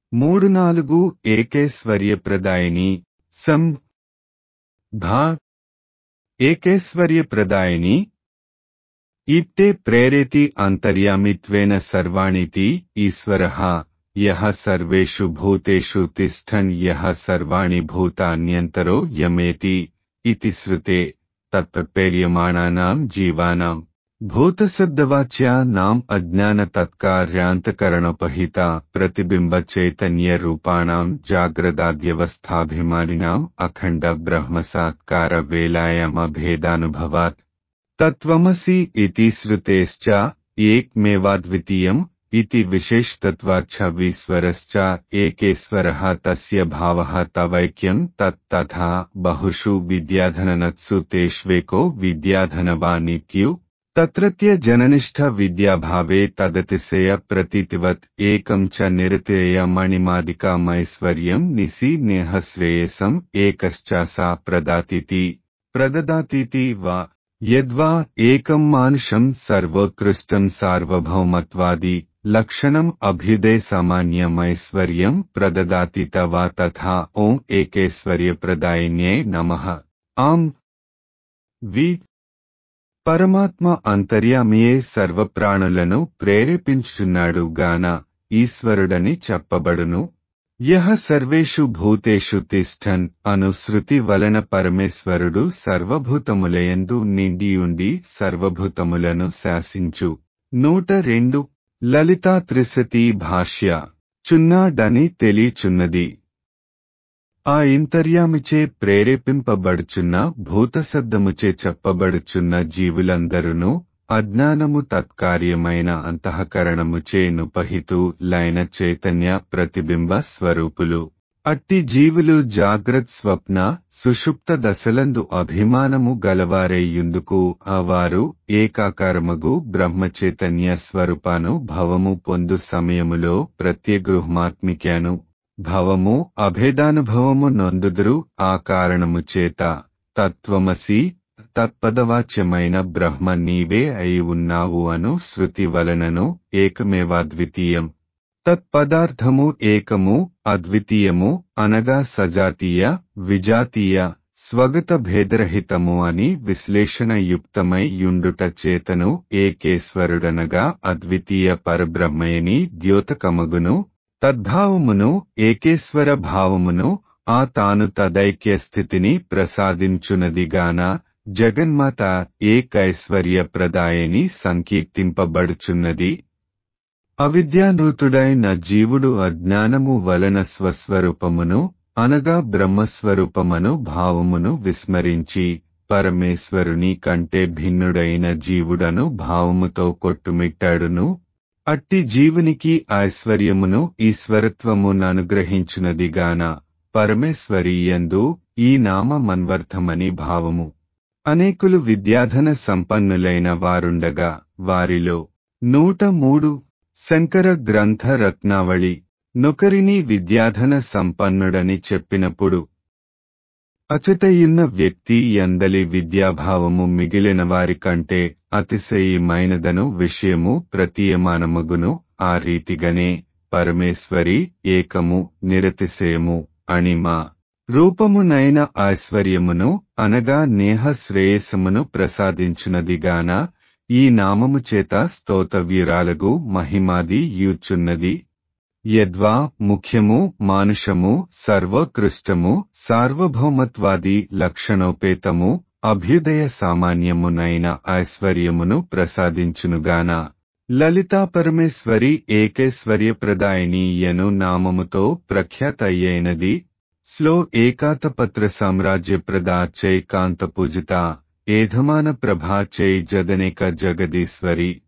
మూడు నాలుగు ఏకేశ్వర్యప్రదాయిని సం ధా ఏకేశ్వర్యప్రదాయిని ఇట్టే ప్రేరేతి అంతర్యామిత్వేన సర్వాణితి ఈశ్వరః యః సర్వేషు భూతేషు తిష్టన్ యః సర్వాణి భూతాన్యంతరో యమేతి ఇతి శృతే తత్పర్యమాణానాం జీవానాం భూతశబ్దవాచ్యానాం అజ్ఞాన తత్కార్యాంతకరణోపహిత ప్రతిబింబ చైతన్య రూపాణాం జాగ్రదాద్యవస్థాభిమానినాం అఖండ బ్రహ్మసాత్కార వేలాయమభేదానుభవాత్ తత్వమసి ఇతి శ్రుతేశ్చ ఏక్మేవాద్వితీయం इति विशेषतत्वाच्छवीश्वरश्च एकेश्वरः तस्य भावः तवैक्यम् तत् तथा बहुषु विद्याधननत्सु तेष्वेको विद्याधनवानित्यु तत्रत्य जननिष्ठ विद्याभावे तदतिशय प्रतीतिवत् एकम् च निरतेयमणिमादिकामैश्वर्यम् निसि नेहश्रेयसम् एकश्च सा प्रदातीति प्रददातीति वा यद्वा एकम् मानुषम् सर्वोत्कृष्टम् सार्वभौमत्वादि लक्षणम् अभ्युदय सामान्यमैश्वर्यम् प्रददाति तवा तथा ॐ एकेश्वर्यप्रदायिन्यै नमः आम् వి పరమాత్మ అంతర్యామియే సర్వప్రాణులను ప్రేరేపించున్నాడు గాన ఈశ్వరుడని చెప్పబడును యహ సర్వేషు భూతేషు తిష్టన్ అను శృతి వలన పరమేశ్వరుడు సర్వభూతములయందు నిండియుండి సర్వభూతములను శాసించు నూట రెండు లలితా త్రిశతి భాష్య చున్నాడని తెలియచున్నది ఆ ఇంతర్యామిచే ప్రేరేపింపబడుచున్న భూతశబ్దముచే చెప్పబడుచున్న జీవులందరును అజ్ఞానము తత్కార్యమైన అంతఃకరణముచే నుపహితు లైన చైతన్య ప్రతిబింబ స్వరూపులు అట్టి జీవులు జాగ్రత్ స్వప్న సుషుప్త దశలందు అభిమానము గలవారేయుందుకు అవారు ఏకాకారమగు బ్రహ్మచైతన్య స్వరూపాను భవము పొందు సమయములో ప్రత్యగృహమాత్మిక్యాను భవము అభేదానుభవము నొందుదురు ఆ కారణము చేత తత్వమసి తత్పదవాచ్యమైన బ్రహ్మ నీవే అయి ఉన్నావు అను శృతి వలనను ఏకమేవాద్వితీయం తత్పదార్థము ఏకము అద్వితీయము అనగా సజాతీయ విజాతీయ స్వగత భేదరహితము అని విశ్లేషణ యుక్తమై యుండుట చేతను ఏకేశ్వరుడనగా అద్వితీయ పరబ్రహ్మయని ద్యోతకమగును తద్భావమును ఏకేశ్వర భావమును ఆ తాను తదైక్య స్థితిని ప్రసాదించునదిగాన జగన్మాత ఏకైశ్వర్య ప్రదాయని సంకీర్తింపబడుచున్నది అవిద్యానృతుడైన జీవుడు అజ్ఞానము వలన స్వస్వరూపమును అనగా బ్రహ్మస్వరూపమను భావమును విస్మరించి పరమేశ్వరుని కంటే భిన్నుడైన జీవుడను భావముతో కొట్టుమిట్టాడును అట్టి జీవునికి ఐశ్వర్యమును ఈశ్వరత్వముననుగ్రహించునదిగాన పరమేశ్వరీయందు ఈ నామ మన్వర్థమని భావము అనేకులు విద్యాధన సంపన్నులైన వారుండగా వారిలో నూట మూడు శంకర గ్రంథ రత్నావళి నొకరిని విద్యాధన సంపన్నుడని చెప్పినప్పుడు అచటయున్న వ్యక్తి ఎందలి విద్యాభావము మిగిలిన వారి కంటే అతిశయమైనదను విషయము ప్రతీయమానమగును ఆ రీతిగనే పరమేశ్వరి ఏకము నిరతిశయము అణిమా రూపమునైన ఐశ్వర్యమును అనగా నేహ శ్రేయస్సుమును ప్రసాదించునదిగాన ఈ నామము చేత స్తోతవ్యురాలగు మహిమాది యూచున్నది యద్వా ముఖ్యము మానుషము సర్వోత్కృష్టము సార్వభౌమత్వాది లక్షణోపేతము అభ్యుదయ సామాన్యమునైన ఐశ్వర్యమును ప్రసాదించునుగాన లలితా పరమేశ్వరి ఏకేశ్వర్యప్రదాయినీయను నామముతో ప్రఖ్యాతయ్యైనది స్లో ఏకాతపత్ర సామ్రాజ్య ప్రదాచై కాంత పూజిత ఏధమాన ప్రభా చై జదనేక జగదీశ్వరి